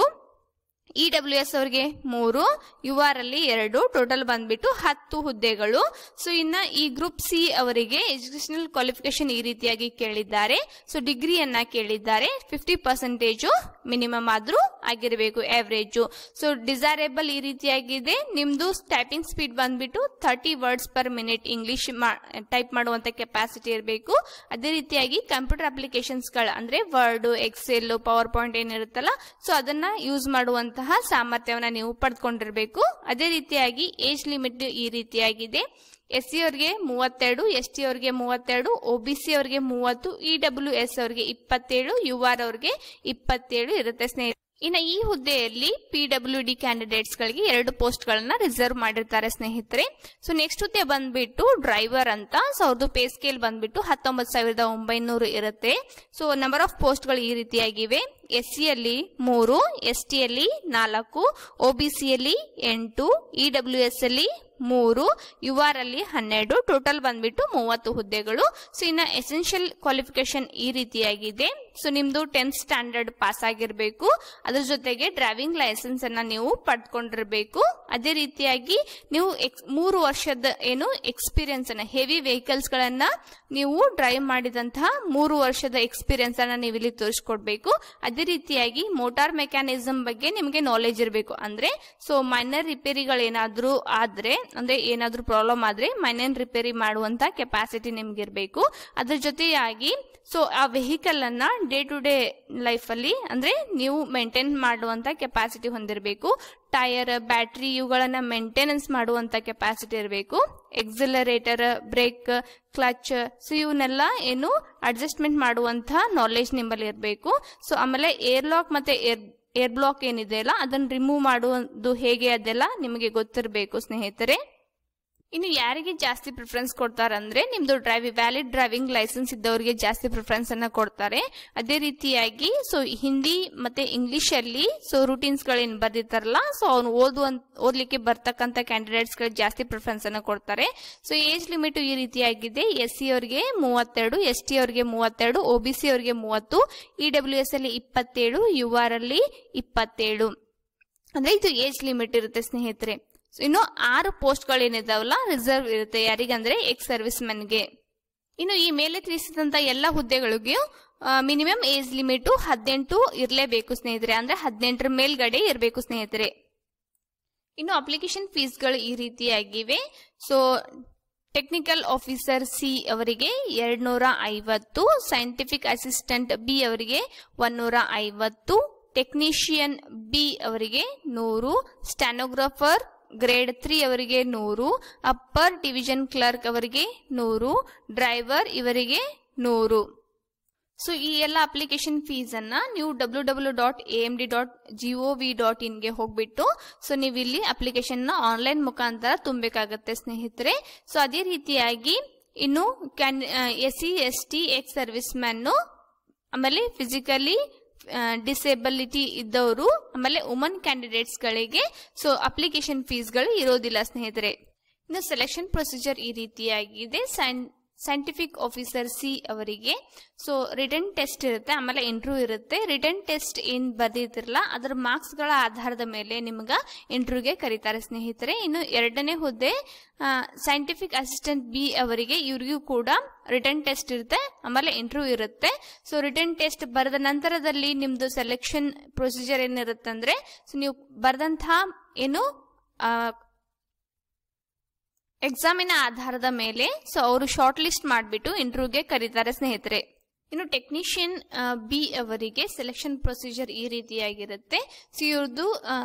ಇ ಡಬ್ಲ್ಯೂ ಎಸ್ ಅವರಿಗೆ ಮೂರು ಯು ಆರ್ ಅಲ್ಲಿ ಎರಡು ಟೋಟಲ್ ಬಂದ್ಬಿಟ್ಟು ಹತ್ತು ಹುದ್ದೆಗಳು ಸೊ ಇನ್ನ ಈ ಗ್ರೂಪ್ ಸಿ ಅವರಿಗೆ ಎಜುಕೇಶನಲ್ ಕ್ವಾಲಿಫಿಕೇಶನ್ ಈ ರೀತಿಯಾಗಿ ಕೇಳಿದ್ದಾರೆ ಸೊ ಡಿಗ್ರಿಯನ್ನ ಕೇಳಿದ್ದಾರೆ ಫಿಫ್ಟಿ ಪರ್ಸೆಂಟೇಜು ಮಿನಿಮಮ್ ಆದ್ರೂ ಆಗಿರಬೇಕು ಆವರೇಜು ಸೊ ಡಿಸೈರೇಬಲ್ ಈ ರೀತಿಯಾಗಿದೆ ನಿಮ್ದು ಟೈಪಿಂಗ್ ಸ್ಪೀಡ್ ಬಂದ್ಬಿಟ್ಟು thirty words per minute English type ಮಾಡುವಂತ ಕೆಪಾಸಿಟಿ ಇರಬೇಕು ಅದೇ ರೀತಿಯಾಗಿ ಕಂಪ್ಯೂಟರ್ ಅಪ್ಲಿಕೇಶನ್ಸ್ಗಳು ಅಂದ್ರೆ ವರ್ಡ್ ಎಕ್ಸೆಲ್ ಪವರ್ ಪಾಯಿಂಟ್ ಏನಿರುತ್ತಲ್ಲ ಸೊ ಅದನ್ನ ಯೂಸ್ ಮಾಡುವಂತಹ ಸಾಮರ್ಥ್ಯವನ್ನ ನೀವು ಪಡೆದುಕೊಂಡಿರಬೇಕು ಅದೇ ರೀತಿಯಾಗಿ ಏಜ್ ಲಿಮಿಟ್ ಈ ರೀತಿಯಾಗಿದೆ ಎಸ್ ಸಿ ಅವರಿಗೆ ಮೂವತ್ತೆರಡು ಎಸ್ ಟಿ ಅವರಿಗೆ ಮೂವತ್ತೆರಡು ಒಬಿಸಿ ಅವರಿಗೆ ಮೂವತ್ತು ಇ ಡಬ್ಲ್ಯೂ ಎಸ್ ಅವರಿಗೆ ಇಪ್ಪತ್ತೇಳು ಯು ಆರ್ ಅವರಿಗೆ ಇಪ್ಪತ್ತೇಳು ಇರುತ್ತೆ ಸ್ನೇಹಿತರೆ ಇನ್ನು ಈ ಹುದ್ದೆಯಲ್ಲಿ ಪಿ ಡಬ್ಲ್ಯೂ ಡಿ ಕ್ಯಾಂಡಿಡೇಟ್ಸ್ ಗಳಿಗೆ ಎರಡು ಪೋಸ್ಟ್ ಗಳನ್ನ ರಿಸರ್ವ್ ಮಾಡಿರ್ತಾರೆ ಸ್ನೇಹಿತರೆ ಸೊ ನೆಕ್ಸ್ಟ್ ಹುದ್ದೆ ಬಂದ್ಬಿಟ್ಟು ಡ್ರೈವರ್ ಅಂತ ಸೊ ಅವ್ರದ್ದು ಪೇ ಸ್ಕೇಲ್ ಬಂದ್ಬಿಟ್ಟು ಹತ್ತೊಂಬತ್ತು ಸಾವಿರದ ಒಂಬೈನೂರು ಇರುತ್ತೆ ಸೊ ನಂಬರ್ ಆಫ್ ಪೋಸ್ಟ್ ಗಳು ಈ ರೀತಿಯಾಗಿವೆ ಎಸ್ ಸಿಯಲ್ಲಿ ಮೂರು ಎಸ್ ಟಿಯಲ್ಲಿ ನಾಲ್ಕು ಒಬಿಸಿಯಲ್ಲಿ ಎಂಟು ಇ ಡಬ್ಲ್ಯೂ ಎಸ್ ಅಲ್ಲಿ ಮೂರು ಯು ಆರ್ ಅಲ್ಲಿ ಹನ್ನೆರಡು ಟೋಟಲ್ ಬಂದ್ಬಿಟ್ಟು ಮೂವತ್ತು ಹುದ್ದೆಗಳು ಸೊ ಇನ್ನ ಎಸೆನ್ಷಿಯಲ್ ಕ್ವಾಲಿಫಿಕೇಶನ್ ಈ ರೀತಿಯಾಗಿದೆ ಸೊ ನಿಮ್ದು ಟೆಂತ್ ಸ್ಟ್ಯಾಂಡರ್ಡ್ ಪಾಸ್ ಆಗಿರ್ಬೇಕು ಅದ್ರ ಜೊತೆಗೆ ಡ್ರೈವಿಂಗ್ ಲೈಸೆನ್ಸ್ ಅನ್ನ ನೀವು ಪಡ್ಕೊಂಡಿರ್ಬೇಕು ಅದೇ ರೀತಿಯಾಗಿ ನೀವು ಮೂರು ವರ್ಷದ ಏನು ಎಕ್ಸ್ಪೀರಿಯನ್ಸ್ ಅನ್ನ ಹೆವಿ ವೆಹಿಕಲ್ಸ್ ಗಳನ್ನ ನೀವು ಡ್ರೈವ್ ಮಾಡಿದಂತಹ ಮೂರು ವರ್ಷದ ಎಕ್ಸ್ಪೀರಿಯನ್ಸ್ ಅನ್ನ ನೀವು ಇಲ್ಲಿ ತೋರಿಸ್ಕೊಡ್ಬೇಕು ಅದೇ ರೀತಿಯಾಗಿ ಮೋಟಾರ್ ಮೆಕ್ಯಾನಿಸಮ್ ಬಗ್ಗೆ ನಿಮಗೆ ನಾಲೆಜ್ ಇರಬೇಕು ಅಂದ್ರೆ ಸೊ ಮೈನರ್ ರಿಪೇರಿಗಳೇನಾದ್ರೂ ಆದ್ರೆ ಅಂದ್ರೆ ಏನಾದ್ರೂ ಪ್ರಾಬ್ಲಮ್ ಆದ್ರೆ ಮೈನರ್ ರಿಪೇರಿ ಮಾಡುವಂತ ಕೆಪಾಸಿಟಿ ನಿಮ್ಗೆ ಇರಬೇಕು ಅದ್ರ ಜೊತೆಯಾಗಿ ಸೊ ಆ ವೆಹಿಕಲ್ ಅನ್ನ ಡೇ ಟು ಡೇ ಲೈಫ್ ಅಲ್ಲಿ ಅಂದ್ರೆ ನೀವು ಮೇಂಟೈನ್ ಮಾಡುವಂತ ಕೆಪಾಸಿಟಿ ಹೊಂದಿರಬೇಕು ಟೈರ್ ಬ್ಯಾಟ್ರಿ ಇವುಗಳನ್ನ ಮೇಂಟೆನೆನ್ಸ್ ಮಾಡುವಂತ ಕೆಪಾಸಿಟಿ ಇರಬೇಕು ಎಕ್ಸಿಲರೇಟರ್ ಬ್ರೇಕ್ ಕ್ಲಚ್ ಸೊ ಇವನ್ನೆಲ್ಲ ಏನು ಅಡ್ಜಸ್ಟ್ಮೆಂಟ್ ಮಾಡುವಂತ ನಾಲೆಜ್ ನಿಮ್ಮಲ್ಲಿ ಇರಬೇಕು ಸೊ ಆಮೇಲೆ ಏರ್ ಲಾಕ್ ಮತ್ತೆ ಏರ್ ಏರ್ ಬ್ಲಾಕ್ ಏನಿದೆ ಅಲ್ಲ ಅದನ್ನ ರಿಮೂವ್ ಮಾಡುವುದು ಹೇಗೆ ಅದೆಲ್ಲ ನಿಮಗೆ ಗೊತ್ತಿರಬೇಕು ಸ್ನೇಹಿತರೆ ಇನ್ನು ಯಾರಿಗೆ ಜಾಸ್ತಿ ಪ್ರಿಫರೆನ್ಸ್ ಕೊಡ್ತಾರಂದ್ರೆ ನಿಮ್ದು ಡ್ರೈವಿ ವ್ಯಾಲಿಡ್ ಡ್ರೈವಿಂಗ್ ಲೈಸೆನ್ಸ್ ಇದ್ದವರಿಗೆ ಜಾಸ್ತಿ ಪ್ರಿಫರೆನ್ಸ್ ಅನ್ನ ಕೊಡ್ತಾರೆ ಅದೇ ರೀತಿಯಾಗಿ ಸೊ ಹಿಂದಿ ಮತ್ತೆ ಇಂಗ್ಲಿಷ್ ಅಲ್ಲಿ ಸೊ ರೂಟೀನ್ಸ್ ಗಳೇನ್ ಬರ್ದಿರ್ತಾರಲ್ಲ ಸೊ ಅವ್ನು ಓದುವ ಓದ್ಲಿಕ್ಕೆ ಬರ್ತಕ್ಕಂತ ಕ್ಯಾಂಡಿಡೇಟ್ಸ್ ಗಳಿಗೆ ಜಾಸ್ತಿ ಪ್ರಿಫರೆನ್ಸ್ ಅನ್ನ ಕೊಡ್ತಾರೆ ಸೊ ಏಜ್ ಲಿಮಿಟ್ ಈ ರೀತಿಯಾಗಿದೆ ಎಸ್ ಸಿ ಅವರಿಗೆ ಮೂವತ್ತೆರಡು ಎಸ್ ಟಿ ಅವರಿಗೆ ಮೂವತ್ತೆರಡು ಒಬಿಸಿ ಅವರಿಗೆ ಮೂವತ್ತು ಇ ಡಬ್ಲ್ಯೂ ಎಸ್ ಅಲ್ಲಿ ಇಪ್ಪತ್ತೇಳು ಯು ಆರ್ ಅಲ್ಲಿ ಇಪ್ಪತ್ತೇಳು ಅಂದ್ರೆ ಇದು ಏಜ್ ಲಿಮಿಟ್ ಇರುತ್ತೆ ಸ್ನೇಹಿತರೆ ಇನ್ನು ಆರು ಪೋಸ್ಟ್ಗಳು ಏನಿದಾವಲ್ಲ ರಿಸರ್ವ್ ಇರುತ್ತೆ ಯಾರಿಗಂದ್ರೆ ಎಕ್ಸ್ ಸರ್ವಿಸ್ ಮೆನ್ಗೆ ಇನ್ನು ಈ ಮೇಲೆ ತಿಳಿಸಿದಂತ ಎಲ್ಲ ಹುದ್ದೆಗಳಿಗೂ ಮಿನಿಮಮ್ ಏಜ್ ಲಿಮಿಟ್ ಹದಿನೆಂಟು ಇರಲೇಬೇಕು ಸ್ನೇಹಿತರೆ ಅಂದ್ರೆ ಹದಿನೆಂಟರ ಮೇಲ್ಗಡೆ ಇರಬೇಕು ಸ್ನೇಹಿತರೆ ಇನ್ನು ಅಪ್ಲಿಕೇಶನ್ ಫೀಸ್ಗಳು ಈ ರೀತಿಯಾಗಿವೆ ಸೊ ಟೆಕ್ನಿಕಲ್ ಆಫೀಸರ್ ಸಿ ಅವರಿಗೆ ಎರಡ್ನೂರ ಐವತ್ತು ಸೈಂಟಿಫಿಕ್ ಅಸಿಸ್ಟೆಂಟ್ ಬಿ ಅವರಿಗೆ ಒನ್ನೂರ ಐವತ್ತು ಟೆಕ್ನಿಷಿಯನ್ ಬಿ ಅವರಿಗೆ ನೂರು ಸ್ಟ್ಯಾನೋಗ್ರಾಫರ್ ಗ್ರೇಡ್ ತ್ರೀ ಅವರಿಗೆ ನೂರು ಅಪ್ಪರ್ ಡಿವಿಷನ್ ಕ್ಲರ್ಕ್ ಅವರಿಗೆ ನೂರು ಡ್ರೈವರ್ ಇವರಿಗೆ ನೂರು ಸೊ ಈ ಎಲ್ಲ ಅಪ್ಲಿಕೇಶನ್ ಫೀಸ್ ಅನ್ನ ನೀವು W W dot A M D dot G O V dot ಇನ್ಗೆ ಹೋಗ್ಬಿಟ್ಟು ಸೊ ನೀವು ಇಲ್ಲಿ ಅಪ್ಲಿಕೇಶನ್ ನ ಆನ್ಲೈನ್ ಮುಖಾಂತರ ತುಂಬಬೇಕಾಗತ್ತೆ ಸ್ನೇಹಿತರೆ ಸೊ ಅದೇ ರೀತಿಯಾಗಿ ಇನ್ನು ಕ್ಯಾನ್ S C S T ex service man ಆಮೇಲೆ ಫಿಸಿಕಲಿ ಡಿಸೇಬಲಿಟಿ ಇದ್ದವರು ಆಮೇಲೆ ವುಮನ್ ಕ್ಯಾಂಡಿಡೇಟ್ಸ್ ಗಳಿಗೆ ಸೊ ಅಪ್ಲಿಕೇಶನ್ ಫೀಸ್ಗಳು ಇರೋದಿಲ್ಲ ಸ್ನೇಹಿತರೆ ಇನ್ನು ಸೆಲೆಕ್ಷನ್ ಪ್ರೊಸೀಜರ್ ಈ ರೀತಿಯಾಗಿದೆ ಸೈಂಟಿಫಿಕ್ ಆಫೀಸರ್ ಸಿ ಅವರಿಗೆ ಸೊ ರಿಟರ್ನ್ ಟೆಸ್ಟ್ ಇರುತ್ತೆ ಆಮೇಲೆ ಇಂಟರ್ವ್ಯೂ ಇರುತ್ತೆ ರಿಟರ್ನ್ ಟೆಸ್ಟ್ ಏನ್ ಬರ್ದಿರ್ತಿರಲ್ಲ ಅದರ ಮಾರ್ಕ್ಸ್ ಗಳ ಆಧಾರದ ಮೇಲೆ ನಿಮ್ಗ ಇಂಟರ್ವ್ಯೂಗೆ ಕರೀತಾರೆ ಸ್ನೇಹಿತರೆ ಇನ್ನು ಎರಡನೇ ಹುದ್ದೆ ಸೈಂಟಿಫಿಕ್ ಅಸಿಸ್ಟೆಂಟ್ ಬಿ ಅವರಿಗೆ ಇವ್ರಿಗೂ ಕೂಡ ರಿಟರ್ನ್ ಟೆಸ್ಟ್ ಇರುತ್ತೆ ಆಮೇಲೆ ಇಂಟರ್ವ್ಯೂ ಇರುತ್ತೆ ಸೊ ರಿಟರ್ನ್ ಟೆಸ್ಟ್ ಬರೆದ ನಂತರದಲ್ಲಿ ನಿಮ್ದು ಸೆಲೆಕ್ಷನ್ ಪ್ರೊಸೀಜರ್ ಏನಿರುತ್ತೆ ಅಂದ್ರೆ ಸೊ ನೀವು ಬರೆದಂತಹ ಏನು ಎಕ್ಸಾಮಿನ ಆಧಾರದ ಮೇಲೆ ಸೊ ಅವರು ಶಾರ್ಟ್ ಲಿಸ್ಟ್ ಮಾಡಿಬಿಟ್ಟು ಇಂಟರ್ವ್ಯೂಗೆ ಕರೀತಾರೆ ಸ್ನೇಹಿತರೆ ಇನ್ನು ಟೆಕ್ನಿಷಿಯನ್ ಬಿ ಅವರಿಗೆ ಸೆಲೆಕ್ಷನ್ ಪ್ರೊಸೀಜರ್ ಈ ರೀತಿಯಾಗಿರುತ್ತೆ ಸೊ ಇವ್ರದ್ದು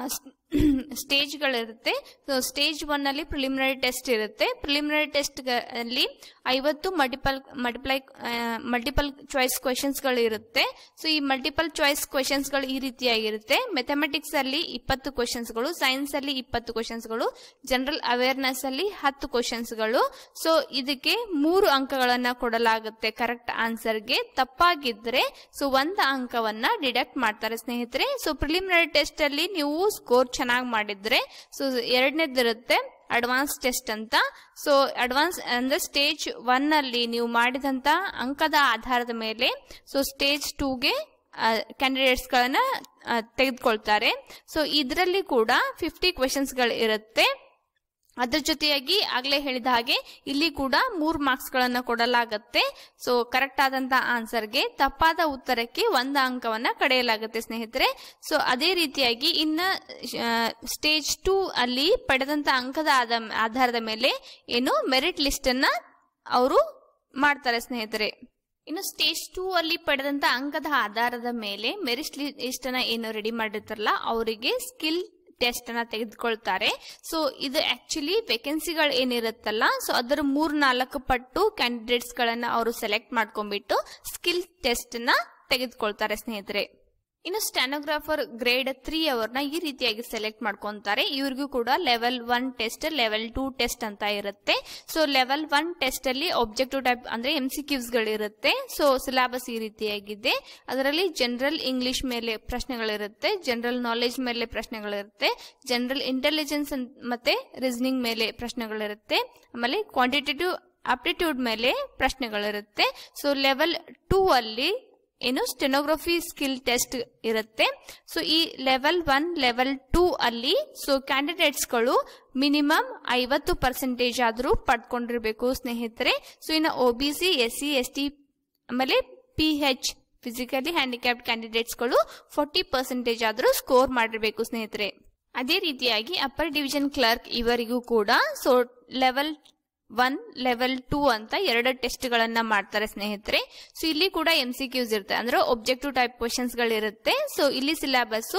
ಸ್ಟೇಜ್ಗಳಿರುತ್ತೆ ಸೊ ಸ್ಟೇಜ್ ಒನ್ ಅಲ್ಲಿ ಪ್ರಿಲಿಮಿನರಿ ಟೆಸ್ಟ್ ಇರುತ್ತೆ ಪ್ರಿಲಿಮಿನರಿ ಟೆಸ್ಟ್ ಅಲ್ಲಿ ಐವತ್ತು ಮಲ್ಟಿಪಲ್ ಮಲ್ಟಿಪ್ಲೈ ಮಲ್ಟಿಪಲ್ ಚಾಯ್ಸ್ ಕ್ವೆಶನ್ಸ್ಗಳು ಇರುತ್ತೆ ಸೊ ಈ ಮಲ್ಟಿಪಲ್ ಚಾಯ್ಸ್ ಕ್ವೆಶನ್ಸ್ಗಳು ಈ ರೀತಿಯಾಗಿರುತ್ತೆ ಮೆಥಮೆಟಿಕ್ಸ್ ಅಲ್ಲಿ ಇಪ್ಪತ್ತು ಕ್ವೆಶನ್ಸ್ಗಳು ಸೈನ್ಸ್ ಅಲ್ಲಿ ಇಪ್ಪತ್ತು ಕ್ವೆಶನ್ಸ್ಗಳು ಜನರಲ್ ಅವೇರ್ನೆಸ್ ಅಲ್ಲಿ ಹತ್ತು ಕ್ವೆಶನ್ಸ್ಗಳು ಸೊ ಇದಕ್ಕೆ ಮೂರು ಅಂಕಗಳನ್ನ ಕೊಡಲಾಗುತ್ತೆ ಕರೆಕ್ಟ್ ಆನ್ಸರ್ಗೆ ತಪ್ಪಾಗಿದ್ರೆ ಸೊ ಒಂದು ಅಂಕವನ್ನ ಡಿಡಕ್ಟ್ ಮಾಡ್ತಾರೆ ಸ್ನೇಹಿತರೆ ಸೊ ಪ್ರಿಲಿಮಿನರಿ ಟೆಸ್ಟ್ ಅಲ್ಲಿ ನೀವು ಸ್ಕೋರ್ ಚೆನ್ನಾಗಿ ಮಾಡಿದ್ರೆ ಸೊ ಎರಡನೇದಿರುತ್ತೆ ಅಡ್ವಾನ್ಸ್ ಟೆಸ್ಟ್ ಅಂತ ಸೊ ಅಡ್ವಾನ್ಸ್ ಅಂದ್ರೆ ಸ್ಟೇಜ್ ಒನ್ ಅಲ್ಲಿ ನೀವು ಮಾಡಿದಂತ ಅಂಕದ ಆಧಾರದ ಮೇಲೆ ಸೊ ಸ್ಟೇಜ್ ಟೂಗೆ ಕ್ಯಾಂಡಿಡೇಟ್ಸ್ ಗಳನ್ನ ತೆಗೆದುಕೊಳ್ತಾರೆ ಸೊ ಇದರಲ್ಲಿ ಕೂಡ ಫಿಫ್ಟಿ ಕ್ವೆಶನ್ಸ್ ಗಳು ಇರುತ್ತೆ ಅದ್ರ ಜೊತೆಯಾಗಿ ಆಗ್ಲೇ ಹೇಳಿದ ಹಾಗೆ ಇಲ್ಲಿ ಕೂಡ ಮೂರ್ ಮಾರ್ಕ್ಸ್ ಗಳನ್ನ ಕೊಡಲಾಗುತ್ತೆ ಸೊ ಕರೆಕ್ಟ್ ಆದಂತ ಆನ್ಸರ್ಗೆ ತಪ್ಪಾದ ಉತ್ತರಕ್ಕೆ ಒಂದು ಅಂಕವನ್ನ ಕಡೆಯಲಾಗುತ್ತೆ ಸ್ನೇಹಿತರೆ ಸೊ ಅದೇ ರೀತಿಯಾಗಿ ಇನ್ನ ಸ್ಟೇಜ್ ಟೂ ಅಲ್ಲಿ ಪಡೆದಂತ ಅಂಕದ ಆಧಾರದ ಮೇಲೆ ಏನು ಮೆರಿಟ್ ಲಿಸ್ಟ್ ಅನ್ನ ಅವರು ಮಾಡ್ತಾರೆ ಸ್ನೇಹಿತರೆ ಇನ್ನು ಸ್ಟೇಜ್ ಟೂ ಅಲ್ಲಿ ಪಡೆದಂತ ಅಂಕದ ಆಧಾರದ ಮೇಲೆ ಮೆರಿಟ್ ಲಿಸ್ಟ್ ಅನ್ನ ಏನು ರೆಡಿ ಮಾಡಿರ್ತಾರಲ್ಲ ಅವರಿಗೆ ಸ್ಕಿಲ್ ಟೆಸ್ಟ್ ಅನ್ನ ತೆಗೆದುಕೊಳ್ತಾರೆ ಸೊ ಇದು ಆಕ್ಚುಲಿ ವೇಕೆನ್ಸಿಗಳು ಏನಿರುತ್ತಲ್ಲ ಸೊ ಅದರ ಮೂರ್ ನಾಲ್ಕು ಪಟ್ಟು ಕ್ಯಾಂಡಿಡೇಟ್ಸ್ ಗಳನ್ನ ಅವರು ಸೆಲೆಕ್ಟ್ ಮಾಡ್ಕೊಂಡ್ಬಿಟ್ಟು ಸ್ಕಿಲ್ ಟೆಸ್ಟ್ ನ ತೆಗೆದುಕೊಳ್ತಾರೆ ಸ್ನೇಹಿತರೆ ಇನ್ನು ಸ್ಟ್ಯಾನೋಗ್ರಾಫರ್ ಗ್ರೇಡ್ ತ್ರೀ ಅವ್ರನ್ನ ಈ ರೀತಿಯಾಗಿ ಸೆಲೆಕ್ಟ್ ಮಾಡ್ಕೊಂತಾರೆ ಇವ್ರಿಗೂ ಕೂಡ level one test level two test ಅಂತ ಇರುತ್ತೆ ಸೊ ಲೆವೆಲ್ ಒನ್ ಟೆಸ್ಟ್ ಅಲ್ಲಿ ಒಬ್ಜೆಕ್ಟಿವ್ ಟೈಪ್ ಅಂದ್ರೆ ಎಂ ಸಿ ಕ್ಯೂಸ್ ಗಳಿರುತ್ತೆ ಸೊ ಸಿಲಾಬಸ್ ಈ ರೀತಿಯಾಗಿದೆ ಅದರಲ್ಲಿ ಜನರಲ್ ಇಂಗ್ಲಿಷ್ ಮೇಲೆ ಪ್ರಶ್ನೆಗಳಿರುತ್ತೆ ಜನರಲ್ ನಾಲೆಜ್ ಮೇಲೆ ಪ್ರಶ್ನೆಗಳಿರುತ್ತೆ ಜನರಲ್ ಇಂಟೆಲಿಜೆನ್ಸ್ ಮತ್ತೆ ರೀಸನಿಂಗ್ ಮೇಲೆ ಪ್ರಶ್ನೆಗಳಿರುತ್ತೆ ಆಮೇಲೆ ಕ್ವಾಂಟಿಟೇಟಿವ್ ಆಪ್ಟಿಟ್ಯೂಡ್ ಮೇಲೆ ಪ್ರಶ್ನೆಗಳಿರುತ್ತೆ ಸೊ ಲೆವೆಲ್ ಟೂ ಅಲ್ಲಿ ಏನು ಸ್ಟೆನೋಗ್ರಫಿ ಸ್ಕಿಲ್ ಟೆಸ್ಟ್ ಇರುತ್ತೆ ಸೊ ಈ ಲೆವೆಲ್ ಒನ್ ಲೆವೆಲ್ ಟೂ ಅಲ್ಲಿ ಸೊ ಕ್ಯಾಂಡಿಡೇಟ್ಸ್ಗಳು ಮಿನಿಮಮ್ ಐವತ್ತು ಪರ್ಸೆಂಟೇಜ್ ಆದರೂ ಪಡ್ಕೊಂಡಿರ್ಬೇಕು ಸ್ನೇಹಿತರೆ ಸೊ ಇನ್ನು O B C S C S T ಆಮೇಲೆ ಪಿ ಹೆಚ್ ಫಿಸಿಕಲಿ ಹ್ಯಾಂಡಿಕ್ಯಾಪ್ಡ್ ಕ್ಯಾಂಡಿಡೇಟ್ಸ್ಗಳು ಫೋರ್ಟಿ ಪರ್ಸೆಂಟೇಜ್ ಆದರೂ ಸ್ಕೋರ್ ಮಾಡಿರ್ಬೇಕು ಸ್ನೇಹಿತರೆ ಅದೇ ರೀತಿಯಾಗಿ ಅಪ್ಪರ್ ಡಿವಿಷನ್ ಕ್ಲರ್ಕ್ ಇವರಿಗೂ ಕೂಡ so level one level two ಅಂತ ಎರಡು ಟೆಸ್ಟ್ ಗಳನ್ನ ಮಾಡ್ತಾರೆ ಸ್ನೇಹಿತರೆ ಸೊ ಇಲ್ಲಿ ಕೂಡ ಎಂ ಸಿ ಕ್ಯೂಸ್ ಇರುತ್ತೆ ಅಂದ್ರೆ ಒಬ್ಜೆಕ್ಟಿವ್ ಟೈಪ್ ಕ್ವಶನ್ಸ್ ಗಳಿರುತ್ತೆ ಸೊ ಇಲ್ಲಿ syllabus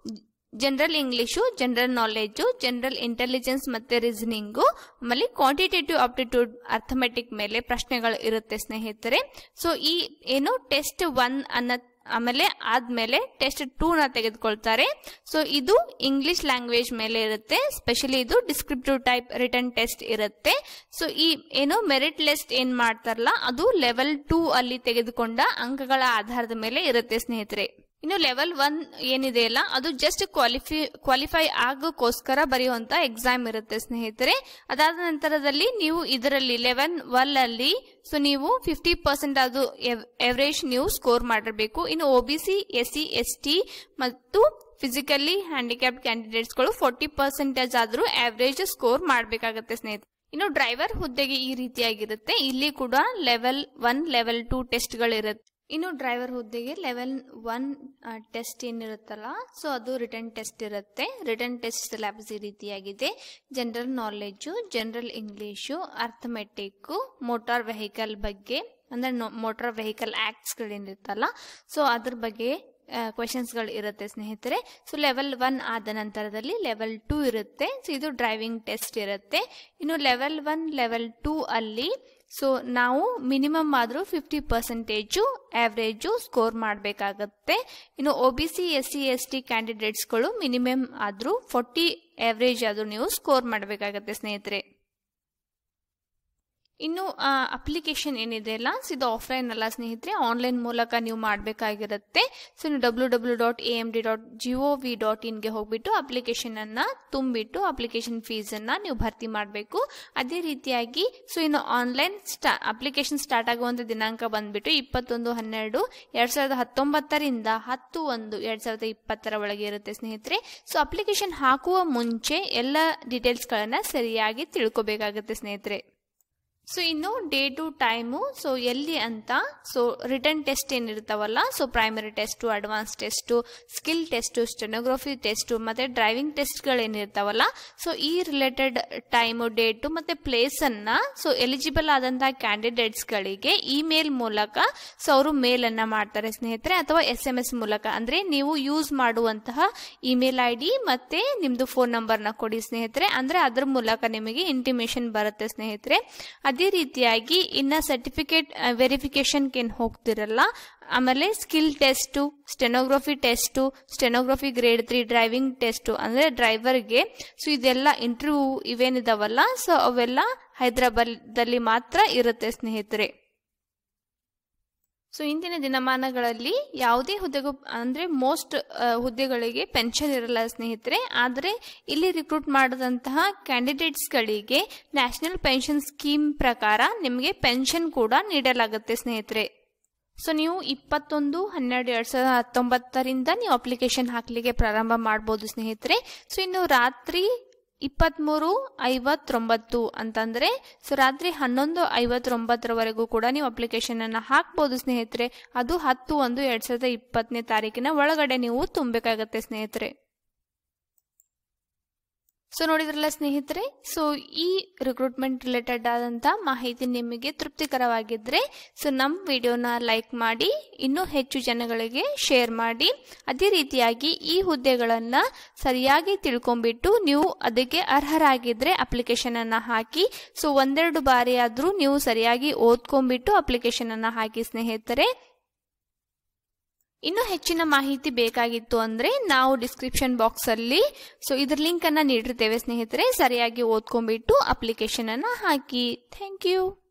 general English general knowledge general intelligence ಮತ್ತೆ ರೀಸನಿಂಗು ಆಮೇಲೆ ಕ್ವಾಂಟಿಟೇಟಿವ್ ಆಪ್ಟಿಟ್ಯೂಡ್ ಅರ್ಥಮೆಟಿಕ್ ಮೇಲೆ ಪ್ರಶ್ನೆಗಳು ಇರುತ್ತೆ ಸ್ನೇಹಿತರೆ ಸೊ ಈ ಏನು ಟೆಸ್ಟ್ ಒನ್ ಅನ್ನ ಆಮೇಲೆ ಆದ್ಮೇಲೆ ಟೆಸ್ಟ್ ಟೂ ನ ತೆಗೆದುಕೊಳ್ತಾರೆ ಸೊ ಇದು ಇಂಗ್ಲಿಷ್ ಲ್ಯಾಂಗ್ವೇಜ್ ಮೇಲೆ ಇರುತ್ತೆ ಸ್ಪೆಷಲಿ ಇದು ಡಿಸ್ಕ್ರಿಪ್ಟಿವ್ ಟೈಪ್ ರಿಟರ್ನ್ ಟೆಸ್ಟ್ ಇರುತ್ತೆ ಸೊ ಈ ಏನು ಮೆರಿಟ್ ಲಿಸ್ಟ್ ಏನ್ ಮಾಡ್ತಾರಲ್ಲ ಅದು ಲೆವೆಲ್ ಟೂ ಅಲ್ಲಿ ತೆಗೆದುಕೊಂಡ ಅಂಕಗಳ ಆಧಾರದ ಮೇಲೆ ಇರುತ್ತೆ ಸ್ನೇಹಿತರೆ ಇನ್ನು ಲೆವೆಲ್ ಒನ್ ಏನಿದೆ ಅಲ್ಲ ಅದು ಜಸ್ಟ್ ಕ್ವಾಲಿಫೈ ಕ್ವಾಲಿಫೈ ಆಗೋಕ್ಕೋಸ್ಕರ ಬರೆಯುವಂತ ಎಕ್ಸಾಮ್ ಇರುತ್ತೆ ಸ್ನೇಹಿತರೆ ಅದಾದ ನಂತರದಲ್ಲಿ ನೀವು ಇದರಲ್ಲಿ ಲೆವೆನ್ ಒನ್ ಅಲ್ಲಿ ಸೊ ನೀವು ಫಿಫ್ಟಿ ಪರ್ಸೆಂಟ್ ಅದು ಎವರೇಜ್ ನೀವು ಸ್ಕೋರ್ ಮಾಡಿರಬೇಕು ಇನ್ನು O B C S C S T ಮತ್ತು ಫಿಸಿಕಲಿ ಹ್ಯಾಂಡಿಕ್ಯಾಪ್ಡ್ ಕ್ಯಾಂಡಿಡೇಟ್ಸ್ಗಳು ಫೋರ್ಟಿ ಪರ್ಸೆಂಟೇಜ್ ಆದ್ರೂ ಆವರೇಜ್ ಸ್ಕೋರ್ ಮಾಡಬೇಕಾಗತ್ತೆ ಸ್ನೇಹಿತರೆ ಇನ್ನು ಡ್ರೈವರ್ ಹುದ್ದೆಗೆ ಈ ರೀತಿಯಾಗಿರುತ್ತೆ ಇಲ್ಲಿ ಕೂಡ ಲೆವೆಲ್ ಒನ್ ಲೆವೆಲ್ ಟೂ ಟೆಸ್ಟ್ಗಳಿರುತ್ತೆ ಇನ್ನು ಡ್ರೈವರ್ ಹುದ್ದೆಗೆ ಲೆವೆಲ್ ಒನ್ ಟೆಸ್ಟ್ ಏನಿರುತ್ತಲ್ಲ ಸೊ ಅದು ರಿಟರ್ನ್ ಟೆಸ್ಟ್ ಇರುತ್ತೆ ರಿಟರ್ನ್ ಟೆಸ್ಟ್ ಸಿಲೆಬಸ್ ಈ ರೀತಿಯಾಗಿದೆ general knowledge general English arithmetic motor vehicle ಬಗ್ಗೆ ಅಂದ್ರೆ ಮೋಟಾರ್ ವೆಹಿಕಲ್ ಆಕ್ಟ್ಸ್ಗಳೇನಿರುತ್ತಲ್ಲ ಸೊ ಅದ್ರ ಬಗ್ಗೆ ಕ್ವೆಶನ್ಸ್ಗಳು ಇರುತ್ತೆ ಸ್ನೇಹಿತರೆ ಸೊ ಲೆವೆಲ್ ಒನ್ ಆದ ನಂತರದಲ್ಲಿ ಲೆವೆಲ್ ಟೂ ಇರುತ್ತೆ ಸೊ ಇದು ಡ್ರೈವಿಂಗ್ ಟೆಸ್ಟ್ ಇರುತ್ತೆ ಇನ್ನು ಲೆವೆಲ್ ಒನ್ ಲೆವೆಲ್ ಟೂ ಅಲ್ಲಿ ಸೊ ನಾವು ಮಿನಿಮಮ್ ಆದರೂ ಫಿಫ್ಟಿ ಪರ್ಸೆಂಟೇಜು ಆವ್ರೇಜು ಸ್ಕೋರ್ ಮಾಡಬೇಕಾಗತ್ತೆ ಇನ್ನು O B C S C S T ಕ್ಯಾಂಡಿಡೇಟ್ಸ್ಗಳು ಮಿನಿಮಮ್ ಆದರೂ ಫೋರ್ಟಿ ಆವ್ರೇಜ್ ಆದರೂ ನೀವು ಸ್ಕೋರ್ ಮಾಡಬೇಕಾಗತ್ತೆ ಸ್ನೇಹಿತರೆ ಇನ್ನು ಅಪ್ಲಿಕೇಶನ್ ಏನಿದೆ ಅಲ್ಲ ಸೊ ಇದು ಆಫ್ಲೈನ್ ಅಲ್ಲ ಸ್ನೇಹಿತರೆ ಆನ್ಲೈನ್ ಮೂಲಕ ನೀವು ಮಾಡಬೇಕಾಗಿರುತ್ತೆ ಸೊ ನೀವು W W dot A M D dot G O V dot ಇನ್ಗೆ ಹೋಗ್ಬಿಟ್ಟು ಅಪ್ಲಿಕೇಶನ್ ಅನ್ನ ತುಂಬಿಟ್ಟು ಅಪ್ಲಿಕೇಶನ್ ಫೀಸ್ ಅನ್ನ ನೀವು ಭರ್ತಿ ಮಾಡಬೇಕು ಅದೇ ರೀತಿಯಾಗಿ ಸೊ ಇನ್ನು ಆನ್ಲೈನ್ ಸ್ಟಾ ಅಪ್ಲಿಕೇಶನ್ ಸ್ಟಾರ್ಟ್ ಆಗುವಂತ ದಿನಾಂಕ ಬಂದ್ಬಿಟ್ಟು ಇಪ್ಪತ್ತೊಂದು ಹನ್ನೆರಡು ಎರಡ್ ಸಾವಿರದ ಹತ್ತೊಂಬತ್ತರಿಂದ ಹತ್ತು ಒಂದು ಎರಡ್ ಸಾವಿರದ ಇಪ್ಪತ್ತರ ಒಳಗೆ ಇರುತ್ತೆ ಸ್ನೇಹಿತರೆ ಸೊ ಅಪ್ಲಿಕೇಶನ್ ಹಾಕುವ ಮುಂಚೆ ಎಲ್ಲ ಡೀಟೇಲ್ಸ್ಗಳನ್ನ ಸರಿಯಾಗಿ ತಿಳ್ಕೊಬೇಕಾಗುತ್ತೆ ಸ್ನೇಹಿತರೆ ಸೊ ಇನ್ನು ಡೇ ಟು ಟೈಮು ಸೊ ಎಲ್ಲಿ ಅಂತ ಸೊ ರಿಟರ್ನ್ ಟೆಸ್ಟ್ ಏನಿರ್ತಾವಲ್ಲ so primary test advance test skill test stenography test ಮತ್ತು ಡ್ರೈವಿಂಗ್ ಟೆಸ್ಟ್ಗಳೇನಿರ್ತಾವಲ್ಲ ಸೊ ಈ ರಿಲೇಟೆಡ್ ಟೈಮು ಡೇಟು ಮತ್ತು ಪ್ಲೇಸನ್ನು ಸೊ ಎಲಿಜಿಬಲ್ ಆದಂತಹ ಕ್ಯಾಂಡಿಡೇಟ್ಸ್ಗಳಿಗೆ ಇಮೇಲ್ ಮೂಲಕ ಸೊ ಅವರು ಮೇಲನ್ನು ಮಾಡ್ತಾರೆ ಸ್ನೇಹಿತರೆ ಅಥವಾ ಎಸ್ ಎಮ್ ಎಸ್ ಮೂಲಕ ಅಂದರೆ ನೀವು ಯೂಸ್ ಮಾಡುವಂತಹ ಇಮೇಲ್ ಐ ಡಿ ಮತ್ತು ನಿಮ್ಮದು ಫೋನ್ ನಂಬರ್ನ ಕೊಡಿ ಸ್ನೇಹಿತರೆ ಅಂದರೆ ಅದ್ರ ಮೂಲಕ ನಿಮಗೆ ಇಂಟಿಮೇಷನ್ ಬರುತ್ತೆ ಸ್ನೇಹಿತರೆ ಅದೇ ರೀತಿಯಾಗಿ ಇನ್ನ ಸರ್ಟಿಫಿಕೇಟ್ ವೆರಿಫಿಕೇಶನ್ಗೆ ಏನು ಹೋಗ್ತಿರಲ್ಲ ಆಮೇಲೆ skill test stenography test stenography grade three driving test ಅಂದರೆ ಡ್ರೈವರ್ಗೆ ಸೊ ಇದೆಲ್ಲ ಇಂಟರ್ವ್ಯೂ ಇವೇನಿದಾವಲ್ಲ ಸೊ ಅವೆಲ್ಲ ಹೈದರಾಬಾದಲ್ಲಿ ಮಾತ್ರ ಇರುತ್ತೆ ಸ್ನೇಹಿತರೆ ಸೊ ಇಂದಿನ ದಿನಮಾನಗಳಲ್ಲಿ ಯಾವುದೇ ಹುದ್ದೆಗೂ ಅಂದರೆ ಮೋಸ್ಟ್ ಹುದ್ದೆಗಳಿಗೆ ಪೆನ್ಷನ್ ಇರಲ್ಲ ಸ್ನೇಹಿತರೆ ಆದರೆ ಇಲ್ಲಿ ರಿಕ್ರೂಟ್ ಮಾಡಿದಂತಹ ಕ್ಯಾಂಡಿಡೇಟ್ಸ್ಗಳಿಗೆ ನ್ಯಾಷನಲ್ ಪೆನ್ಷನ್ ಸ್ಕೀಮ್ ಪ್ರಕಾರ ನಿಮಗೆ ಪೆನ್ಷನ್ ಕೂಡ ನೀಡಲಾಗುತ್ತೆ ಸ್ನೇಹಿತರೆ ಸೊ ನೀವು ಇಪ್ಪತ್ತೊಂದು ಹನ್ನೆರಡು ಎರಡ್ ಸಾವಿರದ ಹತ್ತೊಂಬತ್ತರಿಂದ ನೀವು ಅಪ್ಲಿಕೇಶನ್ ಹಾಕ್ಲಿಕ್ಕೆ ಪ್ರಾರಂಭ ಮಾಡ್ಬೋದು ಸ್ನೇಹಿತರೆ ಸೊ ಇನ್ನು ರಾತ್ರಿ ಇಪ್ಪತ್ತ್ಮೂರು ಐವತ್ತೊಂಬತ್ತು ಅಂತಂದರೆ ಸೊ ರಾತ್ರಿ ಹನ್ನೊಂದು ಐವತ್ತೊಂಬತ್ತರವರೆಗೂ ಕೂಡ ನೀವು ಅಪ್ಲಿಕೇಶನನ್ನು ಹಾಕ್ಬೋದು ಸ್ನೇಹಿತರೆ ಅದು ಹತ್ತು ಒಂದು ಎರಡು ಸಾವಿರದ ಇಪ್ಪತ್ತನೇ ತಾರೀಕಿನ ಒಳಗಡೆ ನೀವು ತುಂಬಬೇಕಾಗತ್ತೆ ಸ್ನೇಹಿತರೆ ಸೊ ನೋಡಿದ್ರಲ್ಲ ಸ್ನೇಹಿತರೆ ಸೊ ಈ ರಿಕ್ರೂಟ್ಮೆಂಟ್ ರಿಲೇಟೆಡ್ ಆದಂಥ ಮಾಹಿತಿ ನಿಮಗೆ ತೃಪ್ತಿಕರವಾಗಿದ್ದರೆ ಸೊ ನಮ್ಮ ವಿಡಿಯೋನ ಲೈಕ್ ಮಾಡಿ ಇನ್ನೂ ಹೆಚ್ಚು ಜನಗಳಿಗೆ ಶೇರ್ ಮಾಡಿ ಅದೇ ರೀತಿಯಾಗಿ ಈ ಹುದ್ದೆಗಳನ್ನು ಸರಿಯಾಗಿ ತಿಳ್ಕೊಂಬಿಟ್ಟು ನೀವು ಅದಕ್ಕೆ ಅರ್ಹರಾಗಿದ್ದರೆ ಅಪ್ಲಿಕೇಶನನ್ನು ಹಾಕಿ ಸೊ ಒಂದೆರಡು ಬಾರಿ ಆದರೂ ನೀವು ಸರಿಯಾಗಿ ಓದ್ಕೊಂಬಿಟ್ಟು ಅಪ್ಲಿಕೇಶನನ್ನು ಹಾಕಿ ಸ್ನೇಹಿತರೆ ಇನ್ನು ಹೆಚ್ಚಿನ ಮಾಹಿತಿ ಬೇಕಾಗಿತ್ತು ಅಂದ್ರೆ ನಾವು ಡಿಸ್ಕ್ರಿಪ್ಷನ್ ಬಾಕ್ಸ್ ಅಲ್ಲಿ ಸೊ ಇದ್ರ ಲಿಂಕ್ ಅನ್ನ ನೀಡಿರ್ತೇವೆ ಸ್ನೇಹಿತರೆ ಸರಿಯಾಗಿ ಓದ್ಕೊಂಡ್ಬಿಟ್ಟು ಅಪ್ಲಿಕೇಶನ್ ಅನ್ನ ಹಾಕಿ ಥ್ಯಾಂಕ್ ಯು